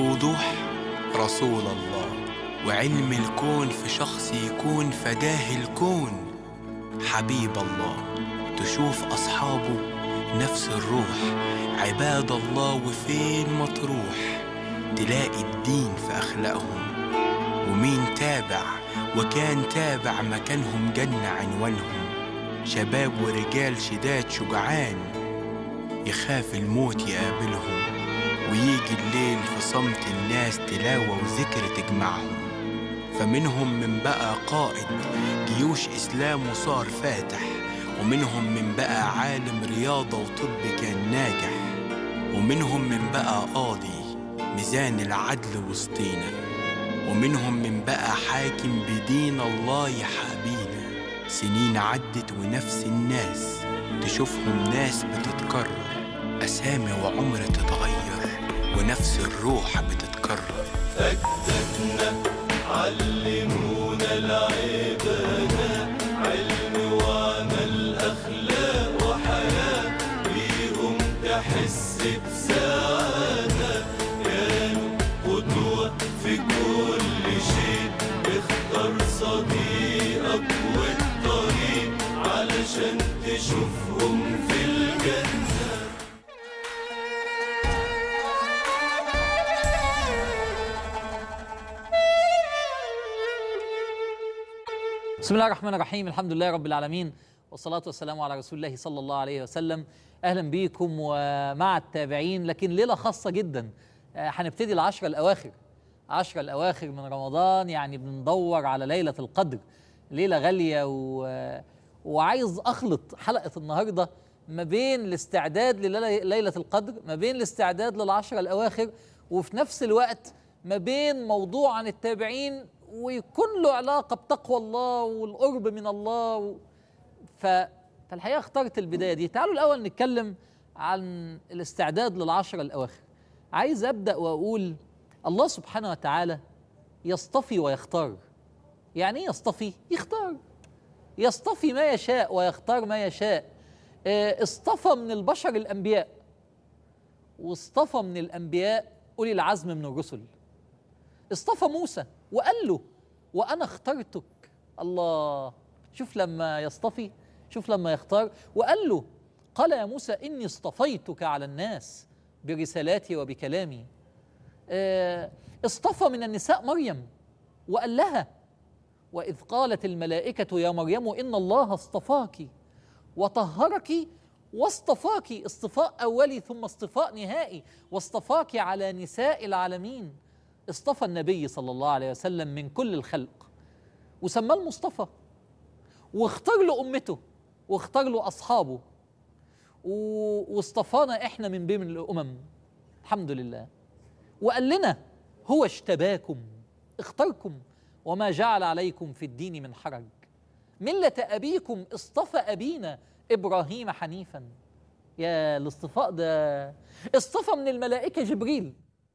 بوضوح رسول الله وعلم الكون في شخص يكون فداه الكون حبيب الله تشوف أصحابه نفس الروح عباد الله وفين ما تروح تلاقي الدين في أخلاقهم ومين تابع وكان تابع مكانهم جنة عنوانهم شباب ورجال شداد شجعان يخاف الموت يقابلهم ويجي الليل في صمت الناس تلاوة وذكر تجمعهم فمنهم من بقى قائد جيوش إسلام وصار فاتح ومنهم من بقى عالم رياضة وطب كان ناجح ومنهم من بقى قاضي ميزان العدل وسطينا ومنهم من بقى حاكم بدين الله يحابينا سنين عدت ونفس الناس تشوفهم ناس بتتكرر أسامي وعمر تتغير ونفس الروح بتتكرر أجدادنا علمونا العبادة علم وعمل أخلاق وحياة بيهم تحس بسعادة كانوا قدوة في كل شيء اختار صديقك والطريق علشان تشوفهم في الجنة بسم الله الرحمن الرحيم الحمد لله رب العالمين والصلاة والسلام على رسول الله صلى الله عليه وسلم أهلا بيكم ومع التابعين لكن ليلة خاصة جدا آه، هنبتدي العشرة الأواخر عشرة الأواخر من رمضان يعني بندور على ليلة القدر ليلة غالية و... وعايز أخلط حلقة النهاردة ما بين الاستعداد لليلة القدر ما بين الاستعداد للعشرة الأواخر وفي نفس الوقت ما بين موضوع عن التابعين ويكون له علاقة بتقوى الله والقرب من الله و... ف... فالحقيقة اخترت البداية دي تعالوا الأول نتكلم عن الاستعداد للعشرة الأواخر عايز أبدأ وأقول الله سبحانه وتعالى يصطفي ويختار يعني ايه يصطفي؟ يختار يصطفي ما يشاء ويختار ما يشاء آه، اصطفى من البشر الأنبياء واصطفى من الأنبياء أولي العزم من الرسل اصطفى موسى وقال له وانا اخترتك الله شوف لما يصطفي شوف لما يختار وقال له قال يا موسى اني اصطفيتك على الناس برسالاتي وبكلامي آه، اصطفى من النساء مريم وقال لها واذ قالت الملائكه يا مريم ان الله اصطفاك وطهرك واصطفاك اصطفاء اولي ثم اصطفاء نهائي واصطفاك على نساء العالمين اصطفى النبي صلى الله عليه وسلم من كل الخلق وسماه المصطفى واختار له امته واختار له اصحابه و- واصطفانا احنا من بين الامم الحمد لله وقال لنا هو اجتباكم اختاركم وما جعل عليكم في الدين من حرج ملة أبيكم اصطفى أبينا إبراهيم حنيفا يا الاصطفاء ده اصطفى من الملائكة جبريل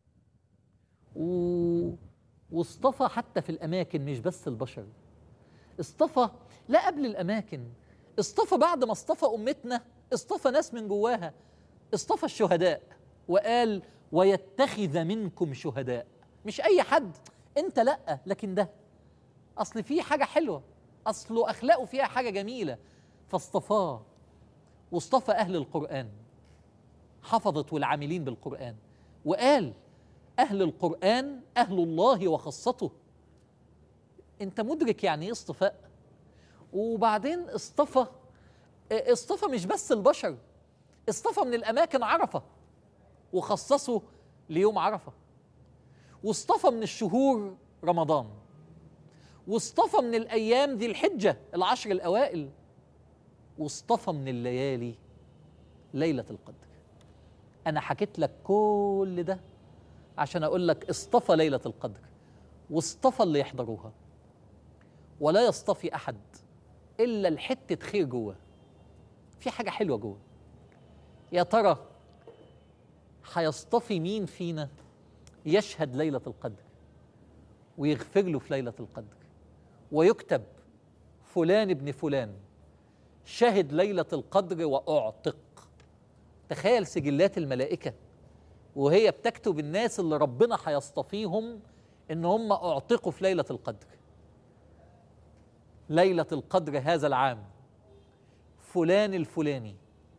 و... واصطفى حتى في الأماكن مش بس البشر اصطفى لا قبل الأماكن اصطفى بعد ما اصطفى أمتنا اصطفى ناس من جواها اصطفى الشهداء وقال ويتخذ منكم شهداء مش أي حد أنت لأ لكن ده أصل فيه حاجة حلوة أصله أخلاقه فيها حاجة جميلة فاصطفاه واصطفى أهل القرآن حفظت والعاملين بالقرآن وقال أهل القرآن أهل الله وخاصته أنت مدرك يعني إيه اصطفاء وبعدين اصطفى اه، اصطفى مش بس البشر اصطفى من الأماكن عرفة وخصصه ليوم عرفة واصطفى من الشهور رمضان واصطفى من الأيام ذي الحجة العشر الأوائل واصطفى من الليالي ليلة القدر أنا حكيت لك كل ده عشان أقول لك اصطفى ليلة القدر واصطفى اللي يحضروها ولا يصطفي أحد إلا الحتة خير جوه في حاجة حلوة جوه يا ترى هيصطفي مين فينا يشهد ليلة القدر ويغفر له في ليلة القدر ويكتب فلان ابن فلان شهد ليلة القدر وأعتق تخيل سجلات الملائكة وهي بتكتب الناس اللي ربنا هيصطفيهم ان هم اعتقوا في ليله القدر ليله القدر هذا العام فلان الفلاني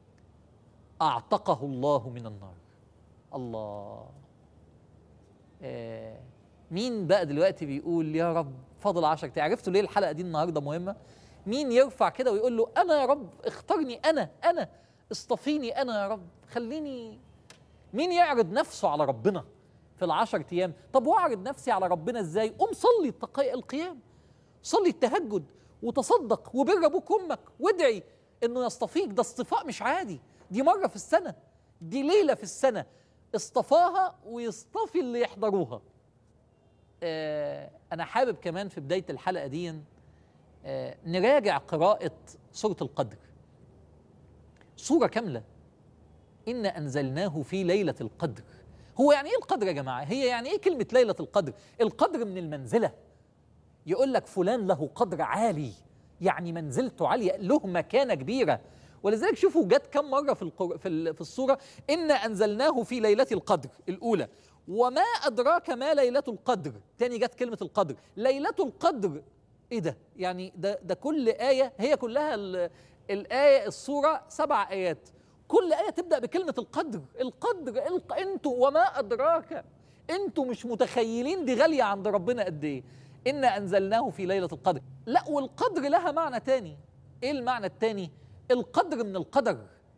اعتقه الله من النار الله آه مين بقى دلوقتي بيقول يا رب فاضل 10 عرفتوا ليه الحلقه دي النهارده مهمه مين يرفع كده ويقول له انا يا رب اختارني انا انا اصطفيني انا يا رب خليني مين يعرض نفسه على ربنا في العشر ايام طب واعرض نفسي على ربنا ازاي قوم صلي التقي القيام صلي التهجد وتصدق وبر ابوك وامك وادعي انه يصطفيك ده اصطفاء مش عادي دي مره في السنه دي ليله في السنه اصطفاها ويصطفي اللي يحضروها آه انا حابب كمان في بدايه الحلقه دي آه نراجع قراءه سوره القدر سوره كامله إن أنزلناه في ليلة القدر هو يعني إيه القدر يا جماعة؟ هي يعني إيه كلمة ليلة القدر؟ القدر من المنزلة يقول لك فلان له قدر عالي يعني منزلته عالية له مكانة كبيرة ولذلك شوفوا جت كم مرة في القر... في, ال... في السورة إن أنزلناه في ليلة القدر الأولى وما أدراك ما ليلة القدر تاني جت كلمة القدر ليلة القدر إيه ده؟ يعني ده ده كل آية هي كلها ال... الآية السورة سبع آيات كل آية تبدأ بكلمة القدر القدر الق... انتوا وما أدراك انتوا مش متخيلين دي غالية عند ربنا قد ايه إن أنزلناه في ليلة القدر لا والقدر لها معنى تاني ايه المعنى التاني القدر من القدر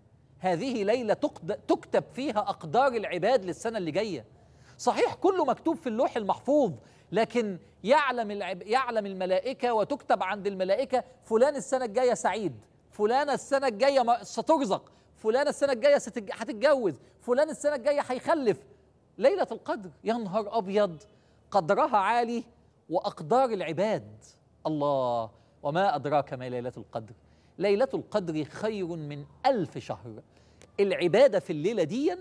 هذه ليلة تقد... تكتب فيها أقدار العباد للسنة اللي جاية صحيح كله مكتوب في اللوح المحفوظ لكن يعلم العب... يعلم الملائكة وتكتب عند الملائكة فلان السنة الجاية سعيد فلانة السنة الجاية سترزق فلانة السنة الجاية ستج... هتتجوز فلان السنة الجاية هيخلف ليلة القدر يا نهار أبيض قدرها عالي وأقدار العباد الله وما أدراك ما ليلة القدر ليلة القدر خير من ألف شهر العبادة في الليلة دي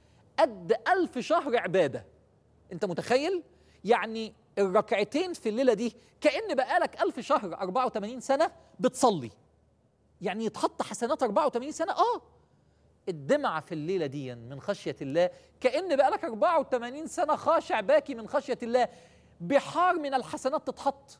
قد ألف شهر عبادة أنت متخيل؟ يعني الركعتين في الليلة دي كأن بقالك ألف شهر 84 سنة بتصلي يعني يتحط حسنات 84 سنة آه الدمعة في الليلة دي من خشية الله كأن بقالك 84 سنة خاشع باكي من خشية الله بحار من الحسنات تتحط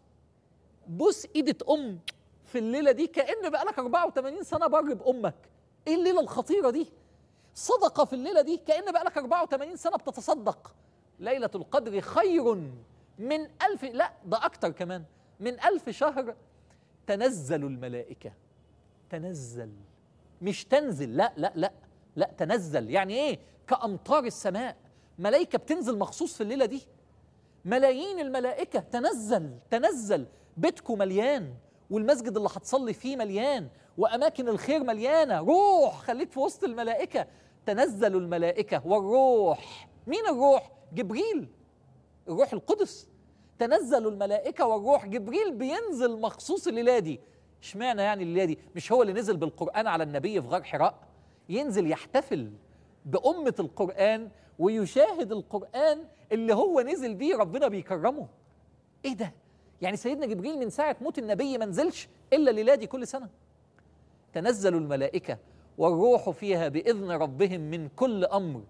بوس ايدة ام في الليلة دي كأن بقالك 84 سنة بر بأمك ايه الليلة الخطيرة دي صدقة في الليلة دي كأن بقالك 84 سنة بتتصدق ليلة القدر خير من ألف لا ده أكتر كمان من ألف شهر تنزل الملائكة تنزل مش تنزل لا لا لا لا تنزل يعني ايه كأمطار السماء ملائكة بتنزل مخصوص في الليلة دي ملايين الملائكة تنزل تنزل بيتكم مليان والمسجد اللي هتصلي فيه مليان وأماكن الخير مليانة روح خليك في وسط الملائكة تنزل الملائكة والروح مين الروح؟ جبريل الروح القدس تنزل الملائكة والروح جبريل بينزل مخصوص الليلة دي اشمعنى يعني الليلة دي مش هو اللي نزل بالقرآن على النبي في غار حراء ينزل يحتفل بأمة القرآن ويشاهد القرآن اللي هو نزل بيه ربنا بيكرمه ايه ده يعني سيدنا جبريل من ساعة موت النبي ما نزلش إلا الليلة دي كل سنة تنزل الملائكة والروح فيها بإذن ربهم من كل أمر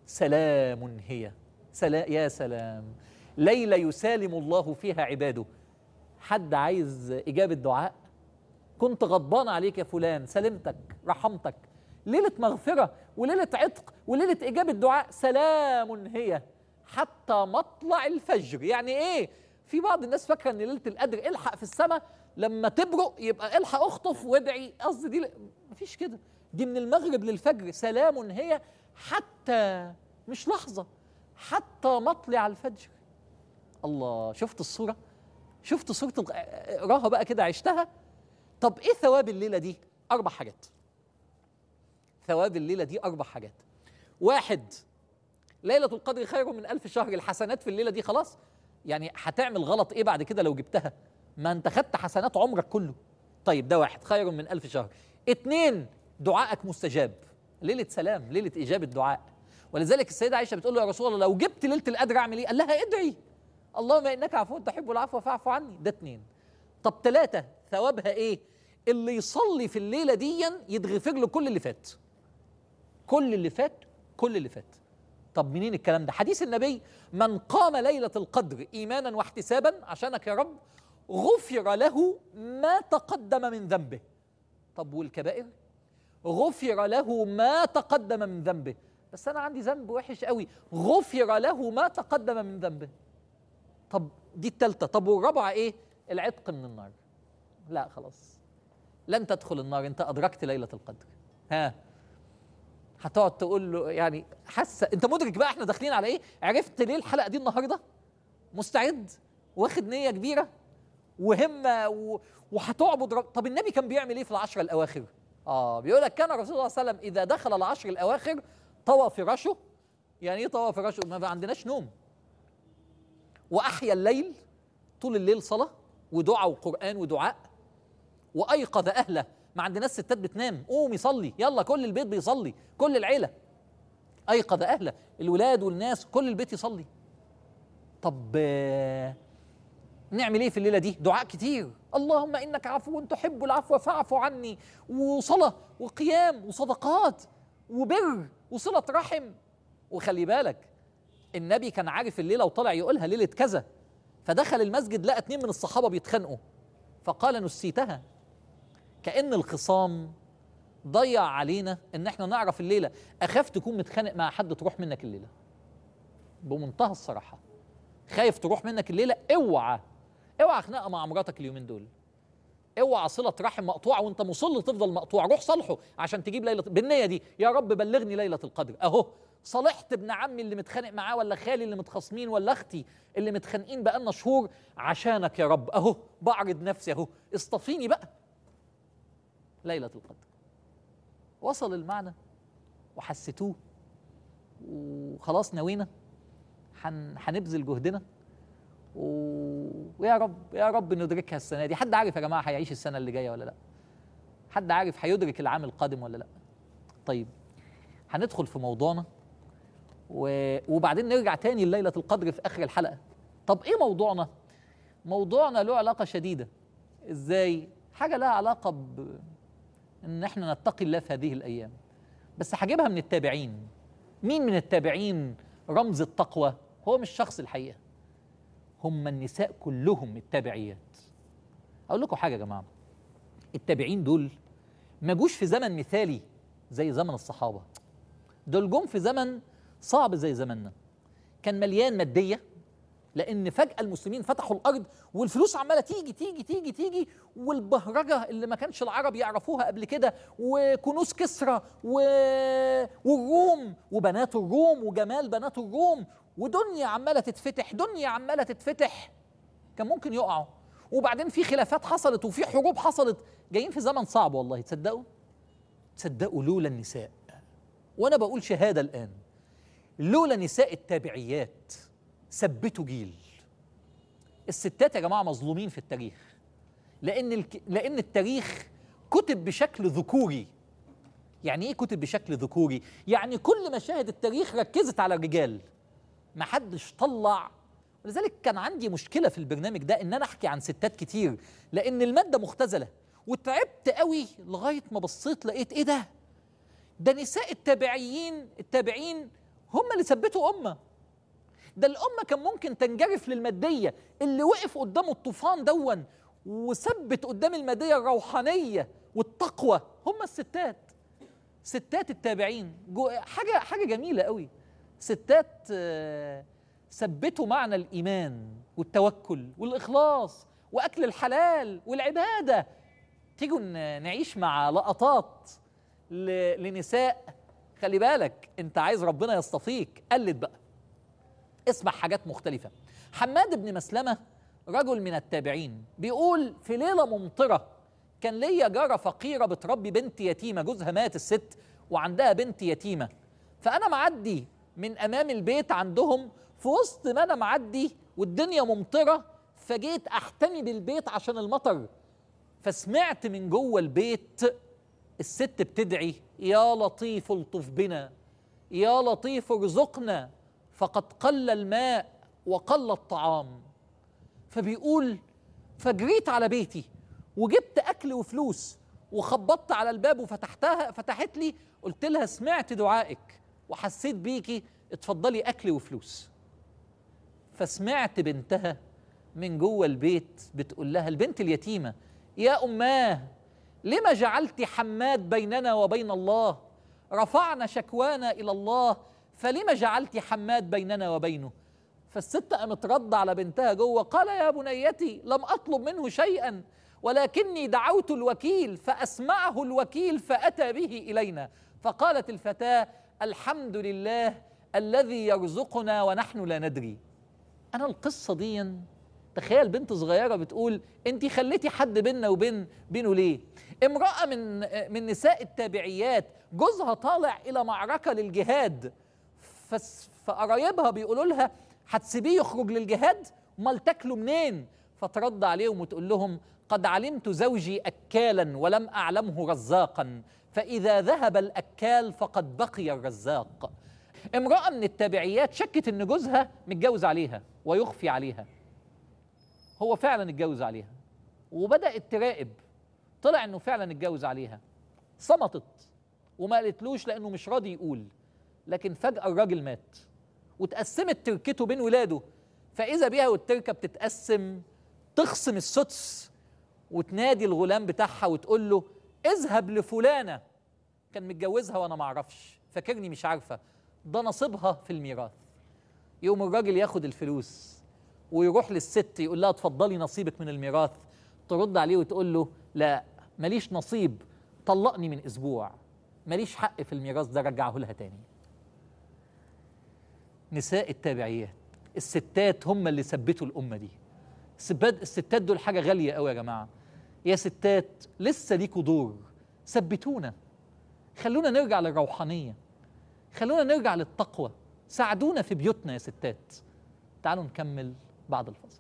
سلام هي سلا يا سلام ليلة يسالم الله فيها عباده حد عايز إجابة دعاء كنت غضبان عليك يا فلان سلمتك رحمتك ليلة مغفرة وليلة عتق وليلة إجابة دعاء سلام هي حتى مطلع الفجر يعني إيه في بعض الناس فاكرة إن ليلة القدر الحق في السماء لما تبرق يبقى الحق اخطف وادعي قصدي دي ل... مفيش كده دي من المغرب للفجر سلام هي حتى مش لحظة حتى مطلع الفجر الله شفت الصورة شفت صورة اقراها بقى كده عشتها طب ايه ثواب الليلة دي أربع حاجات ثواب الليلة دي أربع حاجات واحد ليلة القدر خير من ألف شهر الحسنات في الليلة دي خلاص يعني هتعمل غلط إيه بعد كده لو جبتها ما أنت خدت حسنات عمرك كله طيب ده واحد خير من ألف شهر اتنين دعائك مستجاب ليلة سلام ليلة إجابة دعاء ولذلك السيدة عائشة بتقول له يا رسول الله لو جبت ليلة القدر أعمل إيه؟ قال لها ادعي اللهم إنك عفو تحب العفو فاعف عني ده اتنين طب ثلاثة ثوابها إيه؟ اللي يصلي في الليلة دي يتغفر له كل اللي فات كل اللي فات كل اللي فات طب منين الكلام ده حديث النبي من قام ليلة القدر إيمانا واحتسابا عشانك يا رب غفر له ما تقدم من ذنبه طب والكبائر غفر له ما تقدم من ذنبه بس أنا عندي ذنب وحش قوي غفر له ما تقدم من ذنبه طب دي التالتة طب والرابعة إيه العتق من النار لا خلاص لن تدخل النار انت ادركت ليله القدر ها هتقعد تقول له يعني حاسه انت مدرك بقى احنا داخلين على ايه عرفت ليه الحلقه دي النهارده مستعد واخد نيه كبيره وهمه و... وهتعبد رب... طب النبي كان بيعمل ايه في العشر الاواخر اه بيقول لك كان الرسول صلى الله عليه وسلم اذا دخل العشر الاواخر طوى فراشه يعني ايه طوى فراشه ما عندناش نوم واحيا الليل طول الليل صلاه ودعاء وقران ودعاء وايقظ اهله ما عندناش ستات بتنام قوم يصلي يلا كل البيت بيصلي كل العيله ايقظ اهله الولاد والناس كل البيت يصلي طب آه، نعمل ايه في الليله دي دعاء كتير اللهم انك عفو تحب العفو فاعف عني وصلاه وقيام وصدقات وبر وصله رحم وخلي بالك النبي كان عارف الليله وطلع يقولها ليله كذا فدخل المسجد لقى اتنين من الصحابه بيتخانقوا فقال نسيتها كأن الخصام ضيع علينا ان احنا نعرف الليله اخاف تكون متخانق مع حد تروح منك الليله بمنتهى الصراحه خايف تروح منك الليله اوعى اوعى خناقه مع مراتك اليومين دول اوعى صله رحم مقطوعه وانت مصر تفضل مقطوع روح صالحه عشان تجيب ليله بالنيه دي يا رب بلغني ليله القدر اهو صالحت ابن عمي اللي متخانق معاه ولا خالي اللي متخاصمين ولا اختي اللي متخانقين بقالنا شهور عشانك يا رب اهو بعرض نفسي اهو اصطفيني بقى ليله القدر وصل المعنى وحسيتوه وخلاص نوينا هن- هنبذل جهدنا و... ويا رب يا رب ندركها السنه دي حد عارف يا جماعه هيعيش السنه اللي جايه ولا لا حد عارف هيدرك العام القادم ولا لا طيب هندخل في موضوعنا و... وبعدين نرجع تاني لليله القدر في اخر الحلقه طب ايه موضوعنا موضوعنا له علاقه شديده ازاي حاجه لها علاقه ب... ان احنا نتقي الله في هذه الايام بس هجيبها من التابعين مين من التابعين رمز التقوى هو مش شخص الحقيقه هم النساء كلهم التابعيات اقول لكم حاجه يا جماعه التابعين دول ما جوش في زمن مثالي زي زمن الصحابه دول جم في زمن صعب زي زمننا كان مليان ماديه لان فجاه المسلمين فتحوا الارض والفلوس عماله تيجي تيجي تيجي تيجي والبهرجه اللي ما كانش العرب يعرفوها قبل كده وكنوز كسرى و... والروم وبنات الروم وجمال بنات الروم ودنيا عماله تتفتح دنيا عماله تتفتح كان ممكن يقعوا وبعدين في خلافات حصلت وفي حروب حصلت جايين في زمن صعب والله تصدقوا تصدقوا لولا النساء وانا بقول شهاده الان لولا نساء التابعيات ثبتوا جيل الستات يا جماعه مظلومين في التاريخ لان الك... لان التاريخ كتب بشكل ذكوري يعني ايه كتب بشكل ذكوري يعني كل مشاهد التاريخ ركزت على الرجال ما حدش طلع ولذلك كان عندي مشكله في البرنامج ده ان انا احكي عن ستات كتير لان الماده مختزله وتعبت قوي لغايه ما بصيت لقيت ايه ده ده نساء التابعيين التابعين هم اللي ثبتوا امه ده الامه كان ممكن تنجرف للماديه اللي وقف قدامه الطوفان دون وثبت قدام الماديه الروحانيه والتقوى هم الستات ستات التابعين جو حاجه حاجه جميله قوي ستات آه، ثبتوا معنى الايمان والتوكل والاخلاص واكل الحلال والعباده تيجوا ن- نعيش مع لقطات ل- لنساء خلي بالك انت عايز ربنا يصطفيك قلد بقى اسمع حاجات مختلفة حماد بن مسلمة رجل من التابعين بيقول في ليلة ممطرة كان ليا جارة فقيرة بتربي بنت يتيمة جوزها مات الست وعندها بنت يتيمة فأنا معدي من أمام البيت عندهم في وسط ما أنا معدي والدنيا ممطرة فجيت أحتمي بالبيت عشان المطر فسمعت من جوه البيت الست بتدعي يا لطيف الطف بنا يا لطيف ارزقنا فقد قل الماء وقل الطعام فبيقول فجريت على بيتي وجبت اكل وفلوس وخبطت على الباب وفتحتها فتحت لي قلت لها سمعت دعائك وحسيت بيكي اتفضلي اكل وفلوس فسمعت بنتها من جوه البيت بتقول لها البنت اليتيمه يا اماه لما جعلت حماد بيننا وبين الله رفعنا شكوانا الى الله فلما جعلت حماد بيننا وبينه فالست قامت رد على بنتها جوه قال يا بنيتي لم اطلب منه شيئا ولكني دعوت الوكيل فاسمعه الوكيل فاتى به الينا فقالت الفتاه الحمد لله الذي يرزقنا ونحن لا ندري انا القصه دي تخيل بنت صغيره بتقول انت خليتي حد بيننا وبين بينه ليه امراه من من نساء التابعيات جوزها طالع الى معركه للجهاد فس- فقرايبها بيقولوا لها هتسيبيه يخرج للجهاد امال تاكلوا منين فترد عليهم وتقول لهم قد علمت زوجي اكالا ولم اعلمه رزاقا فاذا ذهب الاكال فقد بقي الرزاق امراه من التابعيات شكت ان جوزها متجوز عليها ويخفي عليها هو فعلا اتجوز عليها وبدات تراقب طلع انه فعلا اتجوز عليها صمتت وما قالتلوش لانه مش راضي يقول لكن فجاه الراجل مات وتقسمت تركته بين ولاده فاذا بيها والتركه بتتقسم تخصم السدس وتنادي الغلام بتاعها وتقول له اذهب لفلانه كان متجوزها وانا ما اعرفش فاكرني مش عارفه ده نصيبها في الميراث يقوم الراجل ياخد الفلوس ويروح للست يقول لها اتفضلي نصيبك من الميراث ترد عليه وتقول له لا ماليش نصيب طلقني من اسبوع ماليش حق في الميراث ده رجعه لها تاني نساء التابعيات الستات هم اللي ثبتوا الامه دي الستات الستات دول حاجه غاليه قوي يا جماعه يا ستات لسه ليكوا دور ثبتونا خلونا نرجع للروحانيه خلونا نرجع للتقوى ساعدونا في بيوتنا يا ستات تعالوا نكمل بعد الفصل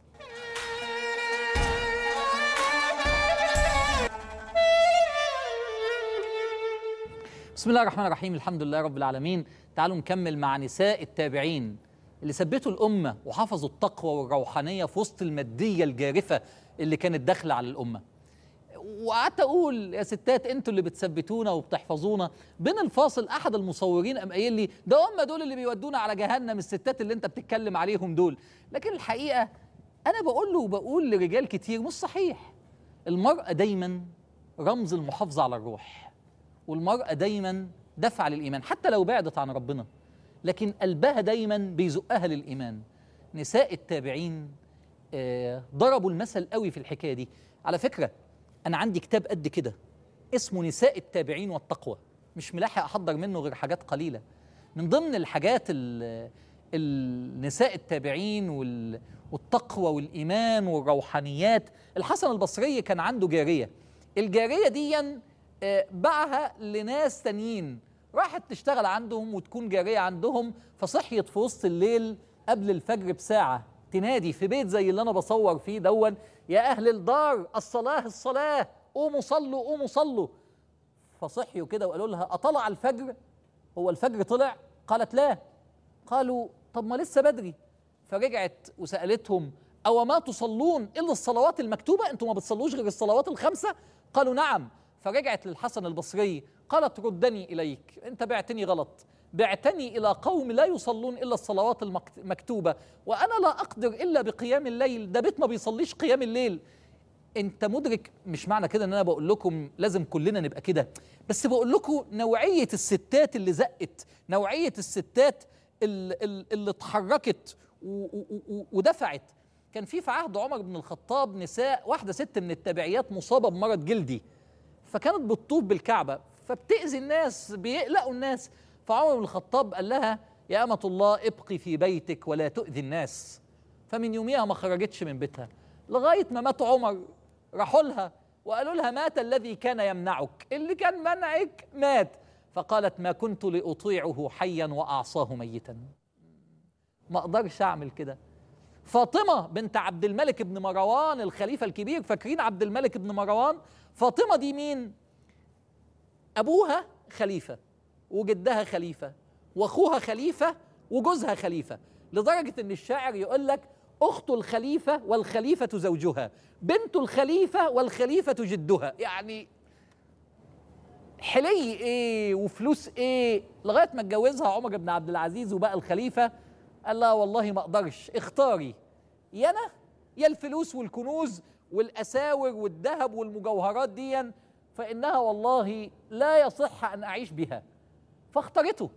بسم الله الرحمن الرحيم الحمد لله رب العالمين تعالوا نكمل مع نساء التابعين اللي ثبتوا الأمة وحفظوا التقوى والروحانية في وسط المادية الجارفة اللي كانت داخلة على الأمة وقعدت اقول يا ستات انتوا اللي بتثبتونا وبتحفظونا بين الفاصل احد المصورين قام قايل لي ده هم دول اللي بيودونا على جهنم الستات اللي انت بتتكلم عليهم دول لكن الحقيقه انا بقول له وبقول لرجال كتير مش صحيح المراه دايما رمز المحافظه على الروح والمراه دايما دفع للايمان حتى لو بعدت عن ربنا لكن قلبها دايما بيزقها للايمان نساء التابعين آه، ضربوا المثل قوي في الحكايه دي على فكره انا عندي كتاب قد كده اسمه نساء التابعين والتقوى مش ملاحق احضر منه غير حاجات قليله من ضمن الحاجات ال- النساء التابعين وال- والتقوى والايمان والروحانيات الحسن البصري كان عنده جاريه الجاريه دي آه، باعها لناس تانيين راحت تشتغل عندهم وتكون جاريه عندهم فصحيت في وسط الليل قبل الفجر بساعه تنادي في بيت زي اللي انا بصور فيه دون يا اهل الدار الصلاه الصلاه قوموا صلوا قوموا صلوا فصحيوا كده وقالوا لها اطلع الفجر هو الفجر طلع قالت لا قالوا طب ما لسه بدري فرجعت وسالتهم او ما تصلون الا الصلوات المكتوبه انتم ما بتصلوش غير الصلوات الخمسه قالوا نعم فرجعت للحسن البصري قالت ردني اليك انت بعتني غلط بعتني الى قوم لا يصلون الا الصلوات المكت- المكتوبه وانا لا اقدر الا بقيام الليل ده بيت ما بيصليش قيام الليل انت مدرك مش معنى كده ان انا بقول لكم لازم كلنا نبقى كده بس بقول لكم نوعيه الستات اللي زقت نوعيه الستات اللي, اللي اتحركت و- و- و- ودفعت كان في في عهد عمر بن الخطاب نساء واحده ست من التابعيات مصابه بمرض جلدي فكانت بتطوف بالكعبه فبتاذي الناس بيقلقوا الناس فعمر بن الخطاب قال لها يا امه الله ابقي في بيتك ولا تؤذي الناس فمن يوميها ما خرجتش من بيتها لغايه ما مات عمر راحوا لها وقالوا لها مات الذي كان يمنعك اللي كان منعك مات فقالت ما كنت لاطيعه حيا واعصاه ميتا ما اقدرش اعمل كده فاطمه بنت عبد الملك بن مروان الخليفه الكبير فاكرين عبد الملك بن مروان فاطمه دي مين ابوها خليفه وجدها خليفه واخوها خليفه وجوزها خليفه لدرجه ان الشاعر يقول لك اخت الخليفه والخليفه زوجها بنت الخليفه والخليفه جدها يعني حلي ايه وفلوس ايه لغايه ما اتجوزها عمر بن عبد العزيز وبقى الخليفه قال لها والله ما اقدرش اختاري يا انا يا الفلوس والكنوز والاساور والذهب والمجوهرات دي فانها والله لا يصح ان اعيش بها فاختارته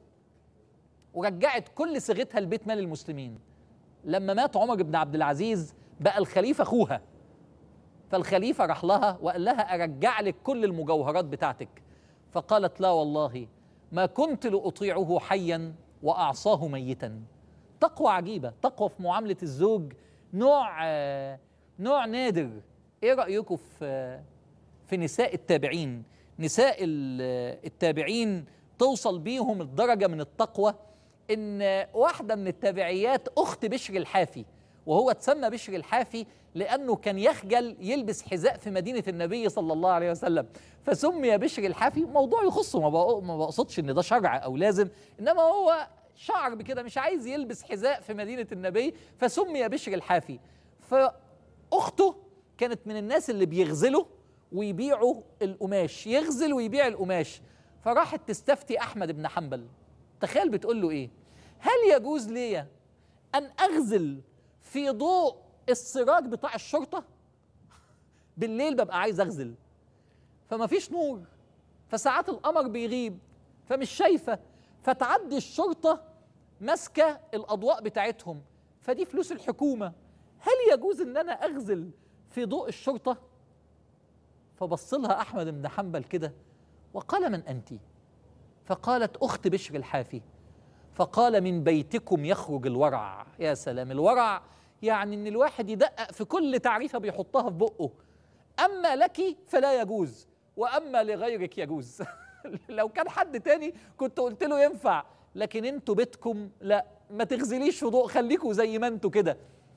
ورجعت كل صيغتها لبيت مال المسلمين لما مات عمر بن عبد العزيز بقى الخليفه اخوها فالخليفه راح لها وقال لها ارجع لك كل المجوهرات بتاعتك فقالت لا والله ما كنت لاطيعه حيا واعصاه ميتا تقوى عجيبه تقوى في معامله الزوج نوع آه، نوع نادر ايه رايكم في في نساء التابعين نساء ال- التابعين توصل بيهم الدرجه من التقوى ان واحده من التابعيات اخت بشر الحافي وهو تسمى بشر الحافي لانه كان يخجل يلبس حذاء في مدينه النبي صلى الله عليه وسلم فسمي بشر الحافي موضوع يخصه ما بق- ما بقصدش ان ده شرع او لازم انما هو شعر بكده مش عايز يلبس حذاء في مدينه النبي فسمي بشر الحافي فاخته كانت من الناس اللي بيغزلوا ويبيعوا القماش يغزل ويبيع القماش فراحت تستفتي احمد بن حنبل تخيل بتقول له ايه هل يجوز لي ان اغزل في ضوء السراج بتاع الشرطه بالليل ببقى عايز اغزل فما فيش نور فساعات القمر بيغيب فمش شايفه فتعدي الشرطه ماسكه الاضواء بتاعتهم فدي فلوس الحكومه هل يجوز ان انا اغزل في ضوء الشرطه فبص لها احمد بن حنبل كده وقال من انت فقالت اخت بشر الحافي فقال من بيتكم يخرج الورع يا سلام الورع يعني ان الواحد يدقق في كل تعريفه بيحطها في بقه اما لك فلا يجوز واما لغيرك يجوز لو كان حد تاني كنت قلت له ينفع لكن انتوا بيتكم لا ما تغزليش في ضوء خليكوا زي ما انتوا كده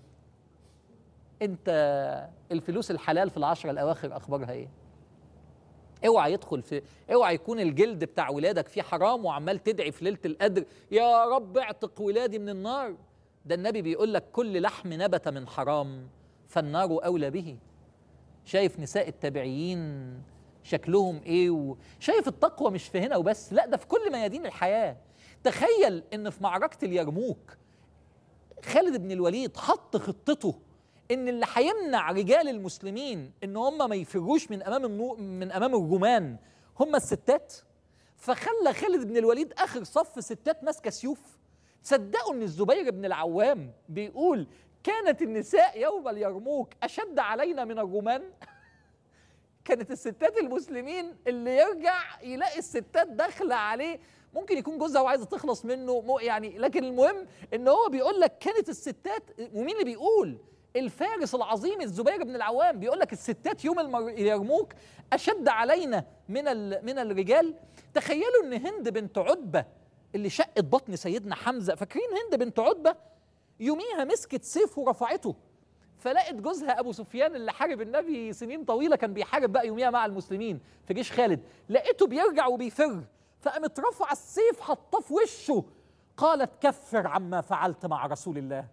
انت الفلوس الحلال في العشرة الاواخر اخبارها ايه اوعى يدخل في اوعى يكون الجلد بتاع ولادك فيه حرام وعمال تدعي في ليله القدر يا رب اعتق ولادي من النار ده النبي بيقول لك كل لحم نبت من حرام فالنار اولى به شايف نساء التابعين شكلهم ايه وشايف التقوى مش في هنا وبس لا ده في كل ميادين الحياه تخيل ان في معركه اليرموك خالد بن الوليد حط خطته ان اللي هيمنع رجال المسلمين ان هم ما يفروش من امام النو من امام الرومان هم الستات فخلى خالد بن الوليد اخر صف ستات ماسكه سيوف تصدقوا ان الزبير بن العوام بيقول كانت النساء يوم اليرموك اشد علينا من الرومان كانت الستات المسلمين اللي يرجع يلاقي الستات داخله عليه ممكن يكون جوزها وعايزه تخلص منه مو يعني لكن المهم ان هو بيقول لك كانت الستات ومين اللي بيقول الفارس العظيم الزبير بن العوام بيقول لك الستات يوم المر... اليرموك اشد علينا من ال... من الرجال تخيلوا ان هند بنت عتبه اللي شقت بطن سيدنا حمزه فاكرين هند بنت عتبه يوميها مسكت سيف ورفعته فلقت جوزها ابو سفيان اللي حارب النبي سنين طويله كان بيحارب بقى يوميها مع المسلمين في جيش خالد لقيته بيرجع وبيفر فقامت رفع السيف حطاه في وشه قالت كفر عما فعلت مع رسول الله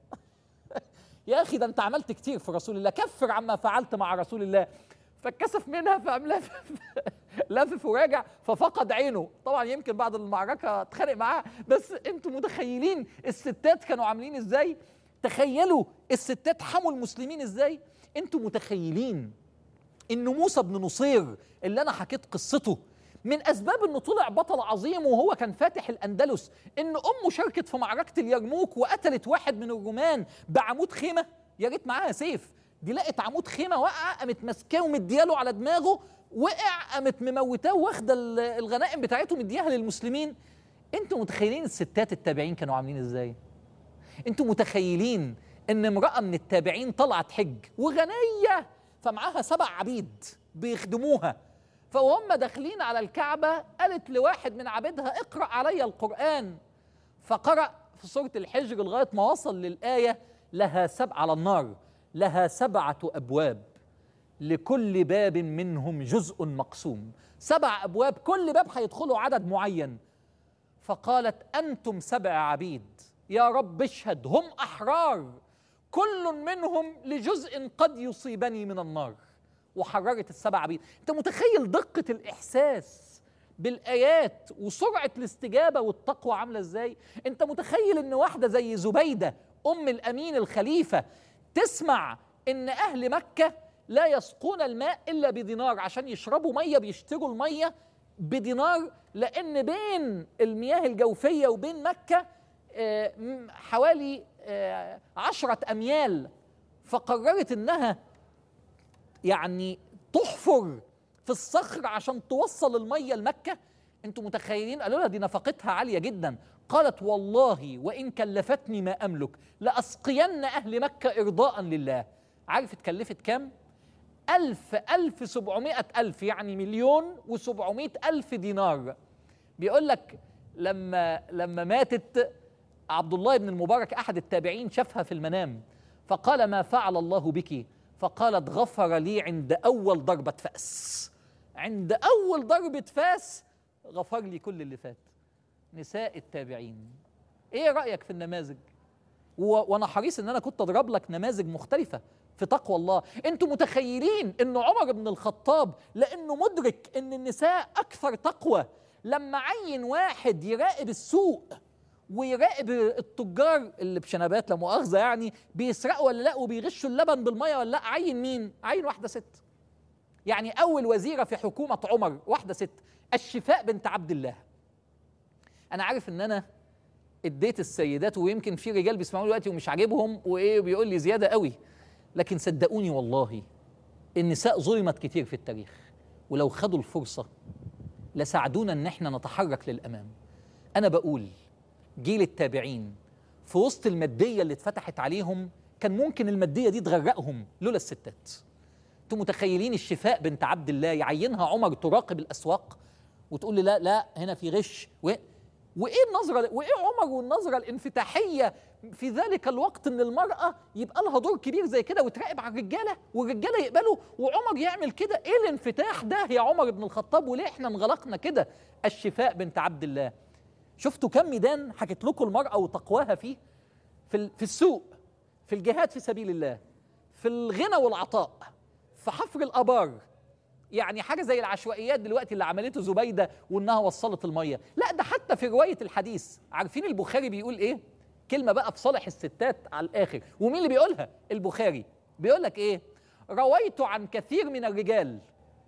يا اخي ده انت عملت كتير في رسول الله كفر عما فعلت مع رسول الله فاتكسف منها فقام لافف لافف وراجع ففقد عينه طبعا يمكن بعد المعركه اتخانق معاه بس انتوا متخيلين الستات كانوا عاملين ازاي تخيلوا الستات حموا المسلمين ازاي انتوا متخيلين ان موسى بن نصير اللي انا حكيت قصته من اسباب انه طلع بطل عظيم وهو كان فاتح الاندلس ان امه شاركت في معركه اليرموك وقتلت واحد من الرومان بعمود خيمه يا ريت معاها سيف دي لقت عمود خيمه وقع قامت ماسكاه ومدياله على دماغه وقع قامت مموتاه واخده ال- الغنائم بتاعته مدياها للمسلمين انتوا متخيلين الستات التابعين كانوا عاملين ازاي انتوا متخيلين ان امراه من التابعين طلعت حج وغنيه فمعاها سبع عبيد بيخدموها فوهم داخلين على الكعبه قالت لواحد من عبيدها اقرا علي القران فقرأ في سورة الحجر لغاية ما وصل للآية لها سبع على النار لها سبعة أبواب لكل باب منهم جزء مقسوم سبع أبواب كل باب هيدخلوا عدد معين فقالت أنتم سبع عبيد يا رب اشهد هم أحرار كل منهم لجزء قد يصيبني من النار وحررت السبع عبيد انت متخيل دقة الإحساس بالايات وسرعه الاستجابه والتقوى عامله ازاي انت متخيل ان واحده زي زبيده ام الامين الخليفه تسمع ان اهل مكه لا يسقون الماء الا بدينار عشان يشربوا ميه بيشتروا الميه بدينار لان بين المياه الجوفيه وبين مكه آه، م- حوالي آه، عشرة أميال فقررت إنها يعني تحفر في الصخر عشان توصل المية لمكة انتوا متخيلين قالوا لها دي نفقتها عالية جدا قالت والله وإن كلفتني ما أملك لأسقين أهل مكة إرضاء لله عارف اتكلفت كام؟ ألف ألف سبعمائة ألف يعني مليون وسبعمائة ألف دينار بيقول لك لما لما ماتت عبد الله بن المبارك احد التابعين شافها في المنام فقال ما فعل الله بك فقالت غفر لي عند اول ضربه فاس عند اول ضربه فاس غفر لي كل اللي فات نساء التابعين ايه رايك في النماذج و- وانا حريص ان انا كنت اضرب لك نماذج مختلفه في تقوى الله انتوا متخيلين ان عمر بن الخطاب لانه مدرك ان النساء اكثر تقوى لما عين واحد يراقب السوق ويراقب التجار اللي بشنبات لا مؤاخذه يعني بيسرقوا ولا لا وبيغشوا اللبن بالميه ولا لا عين مين عين واحده ست يعني اول وزيره في حكومه عمر واحده ست الشفاء بنت عبد الله انا عارف ان انا اديت السيدات ويمكن في رجال بيسمعوا دلوقتي ومش عاجبهم وايه بيقول لي زياده قوي لكن صدقوني والله النساء ظلمت كتير في التاريخ ولو خدوا الفرصه لساعدونا ان احنا نتحرك للامام انا بقول جيل التابعين في وسط الماديه اللي اتفتحت عليهم كان ممكن الماديه دي تغرقهم لولا الستات انتوا متخيلين الشفاء بنت عبد الله يعينها عمر تراقب الاسواق وتقول لي لا لا هنا في غش و... وايه النظره وايه عمر والنظره الانفتاحيه في ذلك الوقت ان المراه يبقى لها دور كبير زي كده وتراقب على الرجاله والرجاله يقبلوا وعمر يعمل كده ايه الانفتاح ده يا عمر بن الخطاب وليه احنا انغلقنا كده الشفاء بنت عبد الله شفتوا كم ميدان حكيت لكم المراه وتقواها فيه في ال- في السوق في الجهاد في سبيل الله في الغنى والعطاء في حفر الابار يعني حاجه زي العشوائيات دلوقتي اللي عملته زبيده وانها وصلت الميه لا ده حتى في روايه الحديث عارفين البخاري بيقول ايه كلمه بقى في صالح الستات على الاخر ومين اللي بيقولها البخاري بيقول لك ايه رويت عن كثير من الرجال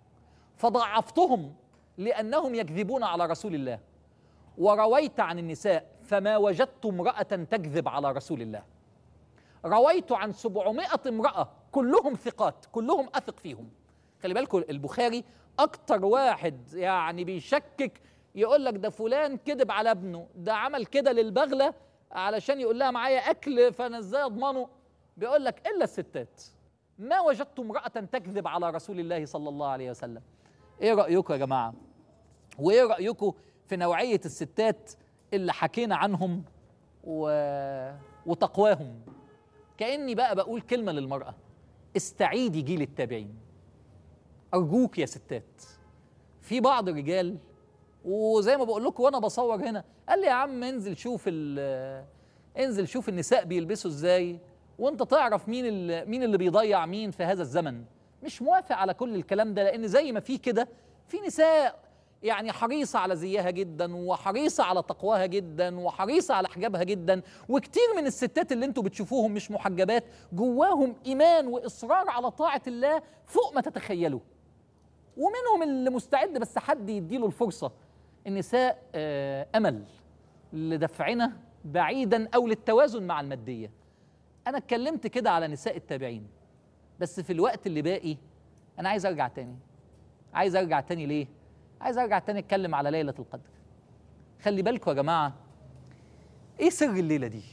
فضعفتهم لانهم يكذبون على رسول الله ورويت عن النساء فما وجدت امراه تكذب على رسول الله رويت عن سبعمائة امرأة كلهم ثقات كلهم أثق فيهم خلي بالكم البخاري أكتر واحد يعني بيشكك يقول لك ده فلان كذب على ابنه ده عمل كده للبغلة علشان يقول لها معايا أكل فأنا إزاي أضمنه بيقول لك إلا الستات ما وجدت امرأة تكذب على رسول الله صلى الله عليه وسلم إيه رأيكم يا جماعة وإيه رأيكم في نوعية الستات اللي حكينا عنهم و... وتقواهم كاني بقى بقول كلمه للمراه استعيدي جيل التابعين ارجوك يا ستات في بعض الرجال وزي ما بقول لكم وانا بصور هنا قال لي يا عم انزل شوف ال- انزل شوف النساء بيلبسوا ازاي وانت تعرف مين ال- مين اللي بيضيع مين في هذا الزمن مش موافق على كل الكلام ده لان زي ما في كده في نساء يعني حريصة على زيها جدا وحريصة على تقواها جدا وحريصة على حجابها جدا وكتير من الستات اللي انتوا بتشوفوهم مش محجبات جواهم إيمان وإصرار على طاعة الله فوق ما تتخيلوا ومنهم اللي مستعد بس حد يديله الفرصة النساء آه، أمل لدفعنا بعيدا أو للتوازن مع المادية أنا اتكلمت كده على نساء التابعين بس في الوقت اللي باقي أنا عايز أرجع تاني عايز أرجع تاني ليه؟ عايز أرجع تاني أتكلم على ليلة القدر خلي بالكم يا جماعة إيه سر الليلة دي؟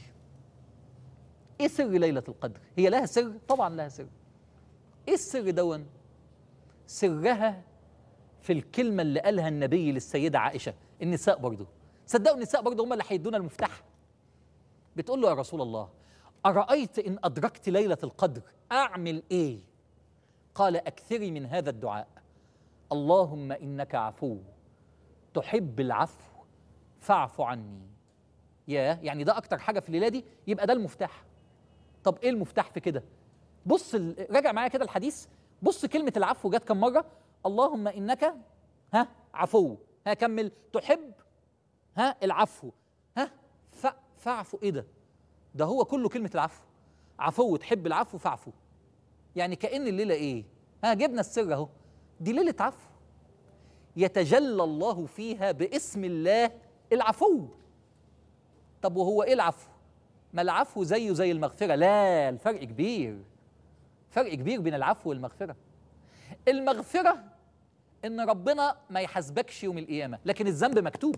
إيه سر ليلة القدر؟ هي لها سر؟ طبعا لها سر إيه السر دون؟ سرها في الكلمة اللي قالها النبي للسيدة عائشة النساء برضو صدقوا النساء برضو هم اللي هيدونا المفتاح بتقول له يا رسول الله أرأيت إن أدركت ليلة القدر أعمل إيه قال أكثري من هذا الدعاء اللهم إنك عفو تحب العفو فاعف عني يا يعني ده أكتر حاجة في الليلة دي يبقى ده المفتاح طب إيه المفتاح في كده بص ال- راجع معايا كده الحديث بص كلمة العفو جت كم مرة اللهم إنك ها عفو هكمل تحب ها العفو ها ف- فاعفو ايه ده ده هو كله كلمه العفو عفو تحب العفو فاعفو يعني كأن الليله ايه ها جبنا السر اهو دي ليله عفو يتجلى الله فيها باسم الله العفو طب وهو ايه العفو ما العفو زيه زي المغفره لا الفرق كبير فرق كبير بين العفو والمغفره المغفره ان ربنا ما يحاسبكش يوم القيامه لكن الذنب مكتوب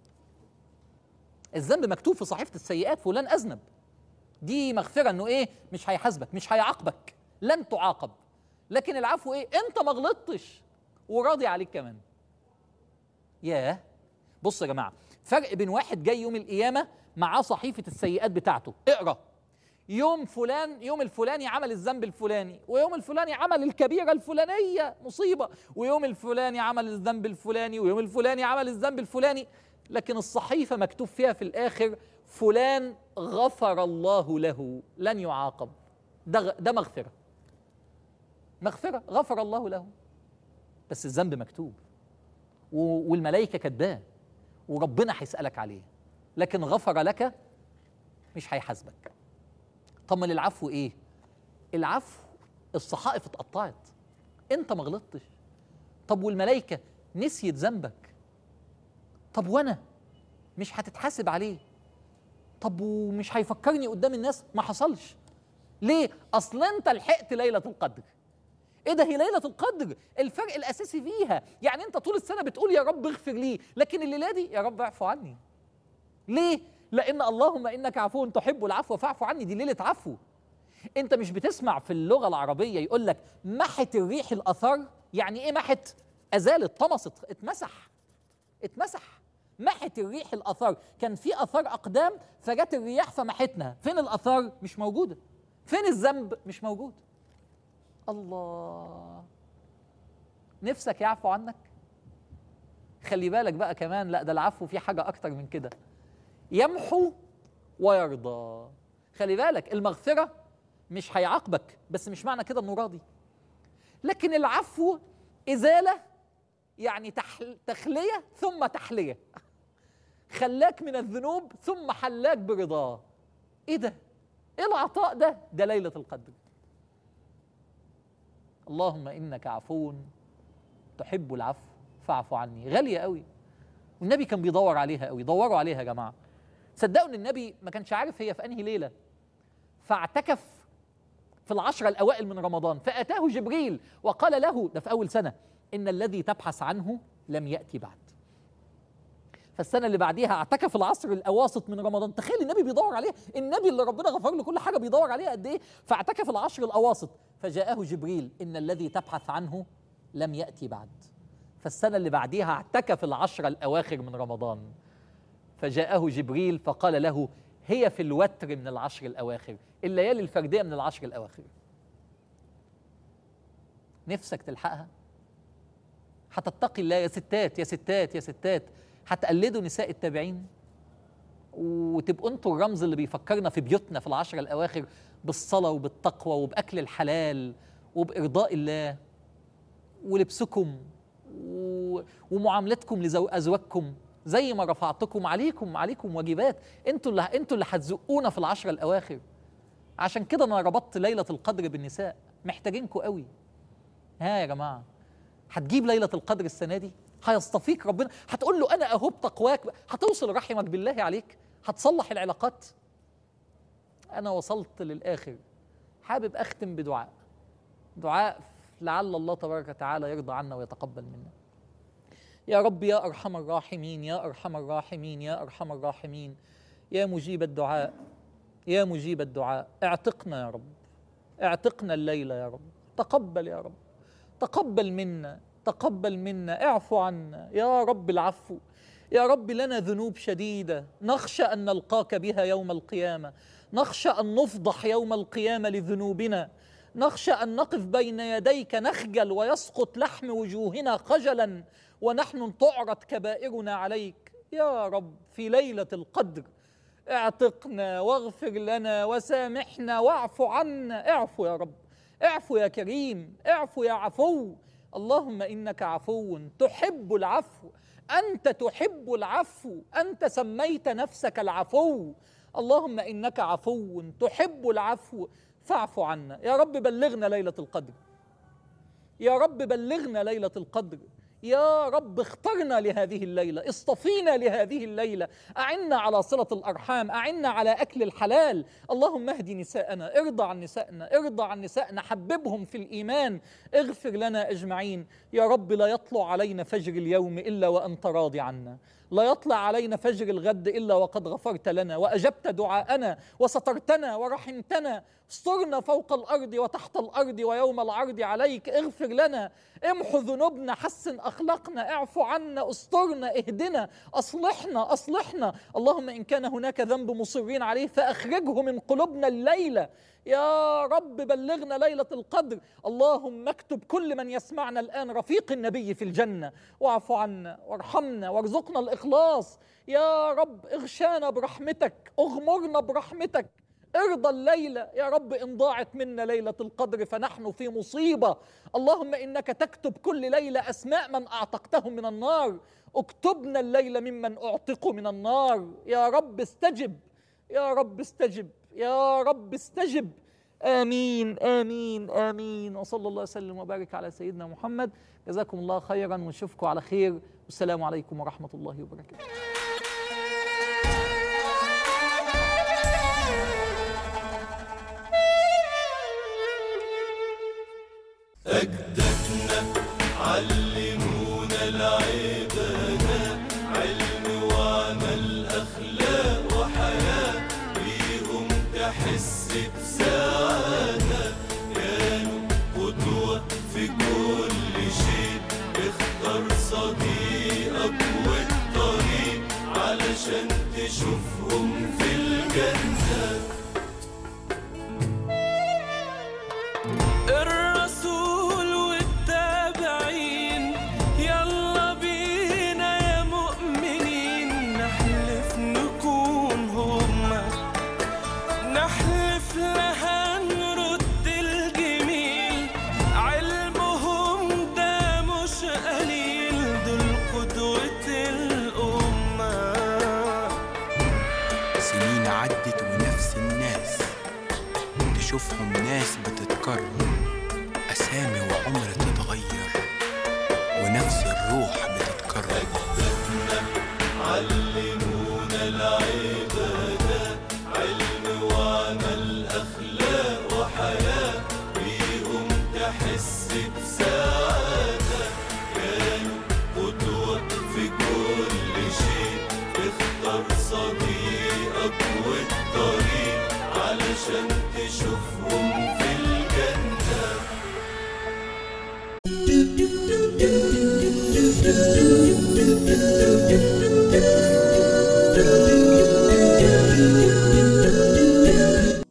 الذنب مكتوب في صحيفه السيئات فلان اذنب دي مغفره انه ايه مش هيحاسبك مش هيعاقبك لن تعاقب لكن العفو ايه انت ما غلطتش وراضي عليك كمان ياه بصوا يا جماعه فرق بين واحد جاي يوم القيامه معاه صحيفه السيئات بتاعته اقرا يوم فلان يوم الفلاني عمل الذنب الفلاني ويوم الفلاني عمل الكبيره الفلانيه مصيبه ويوم الفلاني عمل الذنب الفلاني ويوم الفلاني عمل الذنب الفلاني لكن الصحيفه مكتوب فيها في الاخر فلان غفر الله له لن يعاقب ده غ- ده مغفره مغفره غفر الله له بس الذنب مكتوب و- والملائكه كاتباه وربنا هيسالك عليه لكن غفر لك مش هيحاسبك طب ما العفو ايه العفو الصحائف اتقطعت انت ما غلطتش طب والملائكه نسيت ذنبك طب وانا مش هتتحاسب عليه طب ومش هيفكرني قدام الناس ما حصلش ليه اصل انت لحقت ليله القدر ايه ده هي ليله القدر الفرق الاساسي فيها يعني انت طول السنه بتقول يا رب اغفر لي لكن الليله دي يا رب اعفو عني ليه لان اللهم انك عفو تحب العفو فاعف عني دي ليله عفو انت مش بتسمع في اللغه العربيه يقول لك محت الريح الاثار يعني ايه محت ازالت طمست اتمسح اتمسح محت الريح الاثار كان في اثار اقدام فجت الرياح فمحتنا فين الاثار مش موجوده فين الذنب مش موجود الله نفسك يعفو عنك خلي بالك بقى كمان لا ده العفو فيه حاجه اكتر من كده يمحو ويرضى خلي بالك المغفره مش هيعاقبك بس مش معنى كده انه راضي لكن العفو ازاله يعني تحل تخليه ثم تحليه خلاك من الذنوب ثم حلاك برضاه ايه ده ايه العطاء ده ده ليله القدر اللهم انك عفو تحب العفو فاعف عني غاليه قوي والنبي كان بيدور عليها قوي دوروا عليها يا جماعه صدقوا ان النبي ما كانش عارف هي في انهي ليله فاعتكف في العشرة الأوائل من رمضان فأتاه جبريل وقال له ده في أول سنة إن الذي تبحث عنه لم يأتي بعد فالسنة اللي بعديها اعتكف العصر الأواسط من رمضان تخيل النبي بيدور عليها النبي اللي ربنا غفر له كل حاجة بيدور عليها قد إيه فاعتكف العشر الأواسط فجاءه جبريل إن الذي تبحث عنه لم يأتي بعد فالسنة اللي بعديها اعتكف العشر الأواخر من رمضان فجاءه جبريل فقال له هي في الوتر من العشر الأواخر الليالي الفردية من العشر الأواخر نفسك تلحقها هتتقي الله يا ستات يا ستات يا ستات هتقلدوا نساء التابعين وتبقوا انتوا الرمز اللي بيفكرنا في بيوتنا في العشر الأواخر بالصلاة وبالتقوى وبأكل الحلال وبإرضاء الله ولبسكم و... ومعاملتكم لأزواجكم زي ما رفعتكم عليكم عليكم واجبات انتوا اللي انتوا اللي هتزقونا في العشر الاواخر عشان كده انا ربطت ليله القدر بالنساء محتاجينكم قوي ها يا جماعه هتجيب ليله القدر السنه دي هيصطفيك ربنا هتقول له انا اهو بتقواك هتوصل رحمك بالله عليك هتصلح العلاقات انا وصلت للاخر حابب اختم بدعاء دعاء لعل الله تبارك وتعالى يرضى عنا ويتقبل منا يا رب يا ارحم الراحمين يا ارحم الراحمين يا ارحم الراحمين يا مجيب الدعاء يا مجيب الدعاء اعتقنا يا رب اعتقنا الليله يا رب تقبل يا رب تقبل منا تقبل منا اعفو عنا يا رب العفو يا رب لنا ذنوب شديده نخشى ان نلقاك بها يوم القيامه نخشى ان نفضح يوم القيامه لذنوبنا نخشى ان نقف بين يديك نخجل ويسقط لحم وجوهنا خجلا ونحن تعرض كبائرنا عليك يا رب في ليله القدر اعتقنا واغفر لنا وسامحنا واعف عنا اعفو يا رب اعفو يا كريم اعفو يا عفو اللهم انك عفو تحب العفو انت تحب العفو انت سميت نفسك العفو اللهم انك عفو تحب العفو فاعف عنا يا رب بلغنا ليله القدر يا رب بلغنا ليله القدر يا رب اخترنا لهذه الليله اصطفينا لهذه الليله اعنا على صله الارحام اعنا على اكل الحلال اللهم اهد نساءنا ارضى عن نسائنا ارضى عن نسائنا حببهم في الايمان اغفر لنا اجمعين يا رب لا يطلع علينا فجر اليوم الا وانت راضي عنا لا يطلع علينا فجر الغد الا وقد غفرت لنا واجبت دعاءنا وسترتنا ورحمتنا استرنا فوق الارض وتحت الارض ويوم العرض عليك اغفر لنا امحو ذنوبنا حسن اخلاقنا اعفو عنا استرنا اهدنا اصلحنا اصلحنا اللهم ان كان هناك ذنب مصرين عليه فاخرجه من قلوبنا الليله يا رب بلغنا ليلة القدر اللهم اكتب كل من يسمعنا الآن رفيق النبي في الجنة واعف عنا وارحمنا وارزقنا الإخلاص يا رب اغشانا برحمتك اغمرنا برحمتك ارضى الليلة يا رب إن ضاعت منا ليلة القدر فنحن في مصيبة اللهم إنك تكتب كل ليلة أسماء من أعتقتهم من النار اكتبنا الليلة ممن أعتقوا من النار يا رب استجب يا رب استجب يا رب استجب آمين آمين آمين وصلى الله وسلم وبارك على سيدنا محمد جزاكم الله خيرا ونشوفكم على خير والسلام عليكم ورحمة الله وبركاته أجدادنا علمونا العبادة علم وعمل أخلاق وحياة بيهم تحس بسعادة كانوا قدوة في كل شيء اختار صديقك والطريق علشان تشوفهم في الجنة الرسول والتابعين يلا بينا يا مؤمنين نحلف نكون هما نحلف لها نرد الجميل علمهم ده مش قليل دول قدوة الأمة سنين عدت ونفس الناس تشوفهم ناس بتتكرر أسامي وعمر تتغير ونفس الروح بتتكرر علمونا العبادة علم وعمل أخلاق وحياة بيهم تحس بسعادة كانوا قدوة في كل شيء اختار صديقك والطريق علشان تشوفهم في الجنة do do do do do do do do